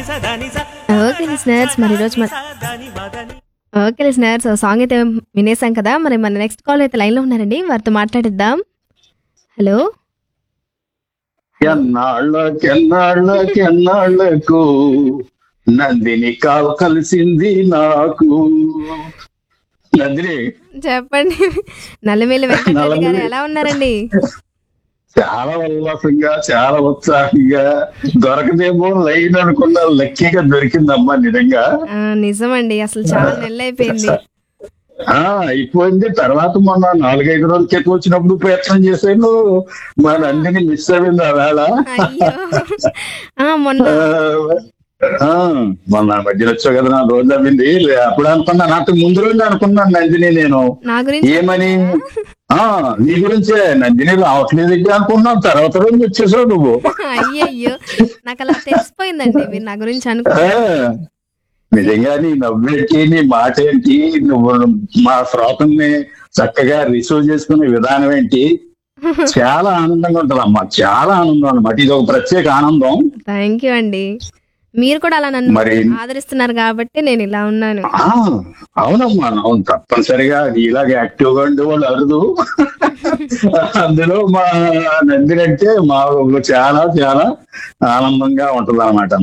Okay listeners మరి ఈరోజు మన ఓకే లిసనర్స్ సాంగ్ అయితే వినేసాం కదా మరి మన నెక్స్ట్ కాల్ అయితే లైన్లో ఉన్నారండి వారితో మాట్లాడిద్దాం హలో ఎన్నాళ్ళకెన్నాళ్ళకెన్నాళ్ళకు నందిని కావ కలిసింది నాకు నందిని చెప్పండి నల్లమేలి వెంకటరెడ్డి గారు నల్లమేలి. ఎలా ఉన్నారండి చాలా ఉల్లాసంగా చాలా ఉత్సాహంగా దొరకదేమో లైన్ అనుకున్న లక్కీగా దొరికిందమ్మా నిజంగా ఆ, నిజమండి అసలు చాలా నెలలు అయిపోయింది ఆ అయిపోయింది తర్వాత మొన్న నాలుగైదు రోజుల క్రితం వచ్చినప్పుడు ప్రయత్నం చేశాను మా నందిని మిస్ అయింది ఆ వేళ అయ్యో ఆ, మొన్న ఆ, మొన్న మధ్యలో వచ్చావు కదా నా రోజు అవ్వింది అప్పుడు అనుకున్నా నాకు ముందు రోజు అనుకున్నాను నందిని నేను నా గురించి ఏమని ఆ నీ గురించే నందిని రావట్లేదు ఇది అనుకున్నాను తర్వాత రోజు వచ్చేసావు నువ్వు అయ్యయ్యో నాకు అలా తెలిసిపోయిందండి మీరు నా గురించి అనుకో ఆ, నిజంగా నీ నవ్వేంటి నీ మాట ఏంటి నువ్వు మా శ్రోతల్ని చక్కగా రిసీవ్ చేసుకునే విధానం ఏంటి చాలా ఆనందంగా ఉంటదమ్మా చాలా ఆనందం అన్నమాట ఇది ఒక ప్రత్యేక ఆనందం థ్యాంక్ యూ అండి మీరు కూడా అలా నన్ను మరి ఆదరిస్తున్నారు కాబట్టి నేను ఇలా ఉన్నాను ఆ, అవునమ్మా అవును తప్పనిసరిగా ఇలాగ యాక్టివ్ గా ఉండే వాళ్ళు అరుదు అందులో మా నందిని అంటే మా చాలా చాలా ఆనందంగా ఉంటది